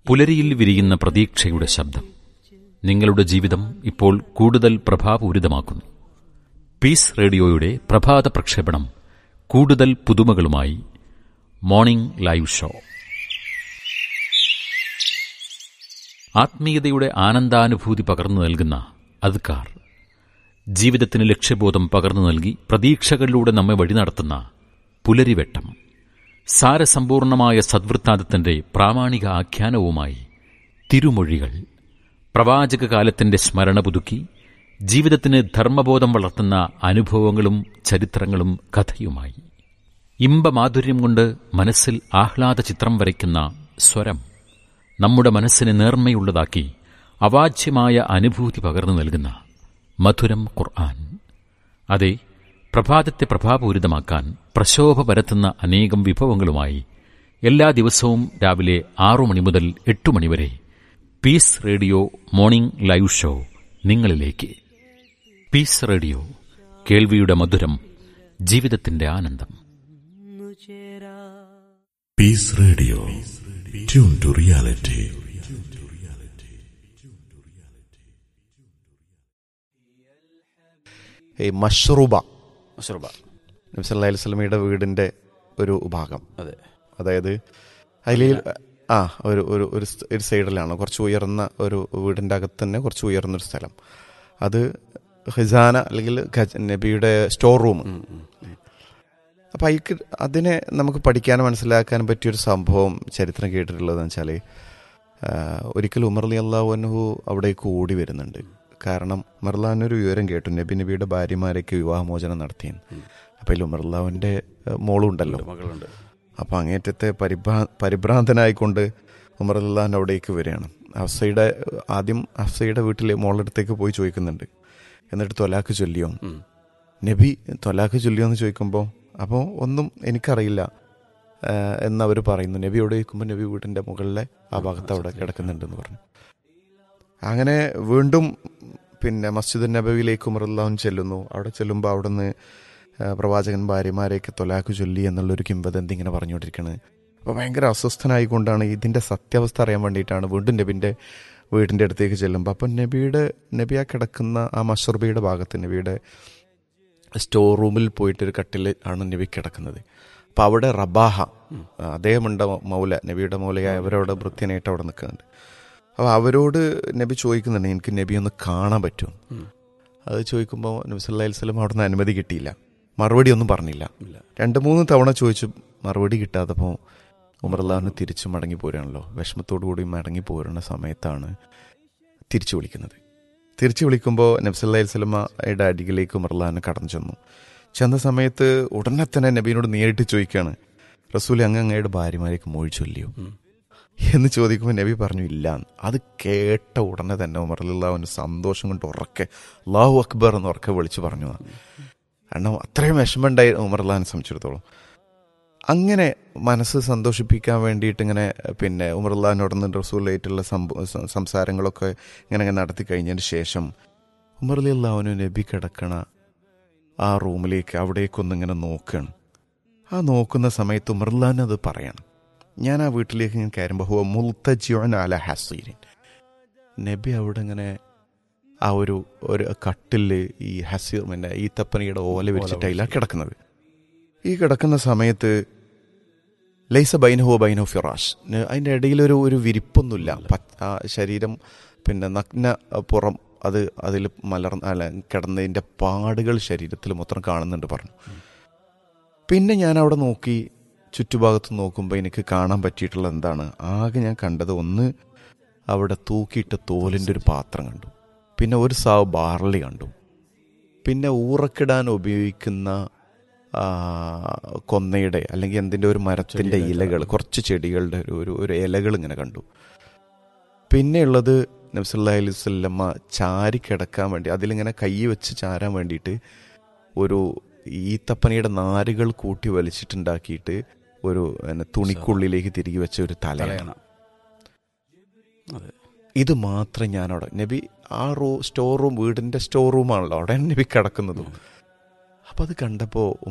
പുലരിയിൽ വിരിയുന്ന പ്രതീക്ഷയുടെ ശബ്ദം നിങ്ങളുടെ ജീവിതം ഇപ്പോൾ കൂടുതൽ പ്രഭാപൂരിതമാക്കുന്നു പീസ് റേഡിയോയുടെ പ്രഭാത പ്രക്ഷേപണം കൂടുതൽ പുതുമകളുമായി മോർണിംഗ് ലൈവ് ഷോ ആത്മീയതയുടെ ആനന്ദാനുഭൂതി പകർന്നു നൽകുന്ന അദ്കാർ ജീവിതത്തിന് ലക്ഷ്യബോധം പകർന്നു നൽകി പ്രതീക്ഷകളിലൂടെ നമ്മെ വഴി നടത്തുന്ന പുലരിവെട്ടം സാരസമ്പൂർണമായ സദ്വൃത്താന്തത്തിന്റെ പ്രാമാണിക ആഖ്യാനവുമായി തിരുമൊഴികൾ പ്രവാചക കാലത്തിന്റെ സ്മരണ പുതുക്കി ജീവിതത്തിന് ധർമ്മബോധം വളർത്തുന്ന അനുഭവങ്ങളും ചരിത്രങ്ങളും കഥയുമായി ഇമ്പമാധുര്യം കൊണ്ട് മനസ്സിൽ ആഹ്ലാദ ചിത്രം വരയ്ക്കുന്ന സ്വരം നമ്മുടെ മനസ്സിനെ നേർമ്മയുള്ളതാക്കി അവാച്യമായ അനുഭൂതി പകർന്നു നൽകുന്ന മധുരം ഖുർആൻ അതെ പ്രഭാതത്തെ പ്രഭാപൂരിതമാക്കാൻ പ്രശോഭ പരത്തുന്ന അനേകം വിഭവങ്ങളുമായി എല്ലാ ദിവസവും രാവിലെ ആറു മണി മുതൽ എട്ടു മണിവരെ peace radio morning live show നിങ്ങളിലേക്ക് പീസ് റേഡിയോ കേൾവിയുടെ മധുരം ജീവിതത്തിന്റെ ആനന്ദം peace radio tune to reality ഈ മഷ്റൂബ മഷറൂബ നബി സല്ലല്ലാഹു അലൈഹി വസല്ലമയുടെ വീടിന്റെ ഒരു ഭാഗം അതെ അതായത് അതിൽ ആ ഒരു ഒരു ഒരു സ്- ഒരു സൈഡിലാണ് കുറച്ച് ഉയർന്ന ഒരു വീടിന്റെ അകത്ത് തന്നെ കുറച്ച് ഉയർന്ന ഒരു സ്ഥലം അത് ഖിസാന അല്ലെങ്കിൽ ഖജ- നബിയുടെ സ്റ്റോർ റൂം അപ്പം അതിക്ക് അതിനെ നമുക്ക് പഠിക്കാനും മനസ്സിലാക്കാനും പറ്റിയൊരു സംഭവം ചരിത്രം കേട്ടിട്ടുള്ളതെന്ന് വെച്ചാൽ ഒരിക്കൽ ഉമർ അലി അള്ളാഹുനഹു അവിടേക്ക് ഓടി വരുന്നുണ്ട് കാരണം ഉമർലാനൊരു വിവരം കേട്ടു നബി നബിയുടെ ഭാര്യമാരേക്ക് വിവാഹമോചനം നടത്തിയെന്ന് അപ്പം അതിൽ ഉമർലാവിൻ്റെ മോളും ഉണ്ടല്ലോ മകളുണ്ട് അപ്പം അങ്ങേറ്റത്തെ പരിഭ്രാ പരിഭ്രാന്തനായിക്കൊണ്ട് ഉമർ അല്ലാൻ അവിടേക്ക് വരികയാണ് ഹഫ്സയുടെ ആദ്യം ഹഫ്സയുടെ വീട്ടിലെ മോളുടെ അടുത്തേക്ക് പോയി ചോദിക്കുന്നുണ്ട് എന്നിട്ട് തൊലാക്ക് ചൊല്ലിയോ ഉം. നബി തൊലാക്ക് ചൊല്ലിയോ എന്ന് ചോദിക്കുമ്പോൾ അപ്പോൾ ഒന്നും എനിക്കറിയില്ല ആഹ് എന്നവർ പറയുന്നു നബി എവിടെ ചോദിക്കുമ്പോൾ നബി വീടിൻ്റെ മുകളിലെ ആ ഭാഗത്ത് അവിടെ കിടക്കുന്നുണ്ടെന്ന് പറഞ്ഞു അങ്ങനെ വീണ്ടും പിന്നെ മസ്ജിദ് നബവിയിലേക്ക് ഉമറുല്ലാഹുൻ ചെല്ലുന്നു അവിടെ ചെല്ലുമ്പോൾ അവിടുന്ന് ആ, പ്രവാചകൻ ഭാര്യമാരെയൊക്കെ തൊലാക്ക് ചൊല്ലി എന്നുള്ളൊരു കിംവദന്തി ഇങ്ങനെ പറഞ്ഞുകൊണ്ടിരിക്കുന്നത് അപ്പോൾ ഭയങ്കര അസ്വസ്ഥനായിക്കൊണ്ടാണ് ഇതിൻ്റെ സത്യാവസ്ഥ അറിയാൻ വേണ്ടിയിട്ടാണ് വീണ്ടും നബിൻ്റെ വീടിൻ്റെ അടുത്തേക്ക് ചെല്ലുമ്പോൾ അപ്പം നബിയുടെ നബി ആ കിടക്കുന്ന ആ മഷർബിയുടെ ഭാഗത്ത് നബിയുടെ സ്റ്റോർ റൂമിൽ പോയിട്ടൊരു കട്ടിൽ ആണ് നബി കിടക്കുന്നത് അപ്പോൾ അവിടെ റബാഹ അദ്ദേഹമുണ്ട് മൗല നബിയുടെ മൗലയായ അവരവിടെ വൃത്യനായിട്ട് അവിടെ നിൽക്കുന്നുണ്ട് അപ്പോൾ അവരോട് നബി ചോദിക്കുന്നുണ്ട് എനിക്ക് നബി ഒന്ന് കാണാൻ പറ്റുമോ അത് ചോദിക്കുമ്പോൾ നബി സല്ലല്ലാഹു അലൈഹി വസല്ലം അവിടെ നിന്ന് അനുമതി കിട്ടിയില്ല മറുപടി ഒന്നും പറഞ്ഞില്ല ഇല്ല. രണ്ട് മൂന്ന് തവണ ചോദിച്ചു മറുപടി കിട്ടാത്തപ്പോൾ ഉമർലാഹിന് തിരിച്ചു മടങ്ങി പോരാണല്ലോ വിഷമത്തോടു കൂടി മടങ്ങി പോരുന്ന സമയത്താണ് തിരിച്ചു വിളിക്കുന്നത് തിരിച്ചു വിളിക്കുമ്പോൾ നബ്സല്ലാ സ്വലമയുടെ അരികിലേക്ക് ഉമർലാഹിന് കടന്നു ചെന്നു ചെന്ന സമയത്ത് ഉടനെ തന്നെ നബീനോട് നേരിട്ട് ചോദിക്കുകയാണ് റസൂൽ അങ്ങ് അങ്ങയുടെ ഭാര്യമാരേക്ക് മൊഴി ചൊല്ലിയോ എന്ന് ചോദിക്കുമ്പോൾ നബി പറഞ്ഞു ഇല്ല എന്ന്. അത് കേട്ട ഉടനെ തന്നെ ഉമർലാവിന് സന്തോഷം കൊണ്ട് ഉറക്കെ അള്ളാഹു അക്ബർ എന്ന് ഉറക്കെ വിളിച്ചു പറഞ്ഞു കാരണം അത്രയും വിഷമമുണ്ടായി ഉമർലാഹിനെ സംബന്ധിച്ചിടത്തോളം അങ്ങനെ മനസ്സ് സന്തോഷിപ്പിക്കാൻ വേണ്ടിയിട്ട് ഇങ്ങനെ പിന്നെ ഉമർലാഹിനോടൊന്ന് റസൂലായിട്ടുള്ള സംഭവ സ- സംസാരങ്ങളൊക്കെ ഇങ്ങനെ ഇങ്ങനെ നടത്തി കഴിഞ്ഞതിന് ശേഷം ഉമർ അലി അള്ളാഹുനു നബി കിടക്കണ ആ റൂമിലേക്ക് അവിടേക്കൊന്നിങ്ങനെ നോക്കുകയാണ് ആ നോക്കുന്ന സമയത്ത് ഉമർലാൻ അത് പറയണം ഞാൻ ആ വീട്ടിലേക്ക് ഇങ്ങനെ കയറുമ്പോൾ ഹുവ മുൽത്തജിയോൻ അല ഹസീരിൻ നബി അവിടെ ഇങ്ങനെ ആ ഒരു ഒരു കട്ടില് ഈ ഹസീർ പിന്നെ ഈ തപ്പനയുടെ ഓല വിരിച്ചിട്ട് അതിലാണ് കിടക്കുന്നത് ഈ കിടക്കുന്ന സമയത്ത് ലൈസ ബൈനഹോ ബൈനഹോ ഫിറാഷ് ന് അതിൻ്റെ ഇടയിൽ ഒരു ഒരു വിരിപ്പൊന്നുമില്ല പച്ച- ആ ശരീരം പിന്നെ നഗ്ന പുറം അത് അതിൽ മലർന്ന് അല്ല കിടന്നതിൻ്റെ പാടുകൾ ശരീരത്തിൽ മൊത്തം കാണുന്നുണ്ട് പറഞ്ഞു പിന്നെ ഞാൻ അവിടെ നോക്കി ചുറ്റുഭാഗത്ത് നോക്കുമ്പോൾ എനിക്ക് കാണാൻ പറ്റിയിട്ടുള്ളത് എന്താണ് ആകെ ഞാൻ കണ്ടത് ഒന്ന് അവിടെ തൂക്കിയിട്ട തോലിൻ്റെ ഒരു പാത്രം കണ്ടു പിന്നെ ഒരു സാവ് ബാർലി കണ്ടു പിന്നെ ഊറക്കിടാൻ ഉപയോഗിക്കുന്ന ആ, കൊന്നയുടെ അല്ലെങ്കിൽ എന്തിൻ്റെ ഒരു മരത്തിൻ്റെ ഇലകൾ കുറച്ച് ചെടികളുടെ ഒരു ഒരു ഒരു ഇലകൾ ഇങ്ങനെ കണ്ടു പിന്നെയുള്ളത് നബ്സല്ലാ അലൈഹി സ്വല്ലമ്മ ചാരി കിടക്കാൻ വേണ്ടി അതിലിങ്ങനെ കൈ വെച്ച് ചാരാൻ വേണ്ടിയിട്ട് ഒരു ഈത്തപ്പനയുടെ നാരുകൾ കൂട്ടി വലിച്ചിട്ടുണ്ടാക്കിയിട്ട് ഒരു പിന്നെ തുണിക്കുള്ളിലേക്ക് തിരികെ വെച്ച ഒരു തലയാണ് തലയണ അതെ ഇത് മാത്രം ഞാൻ അവിടെ നബി ആ റൂ സ്റ്റോർ റൂം വീടിന്റെ സ്റ്റോർ റൂമാണല്ലോ അവിടെ നബി കിടക്കുന്നതും അപ്പൊ അത് കണ്ടപ്പോ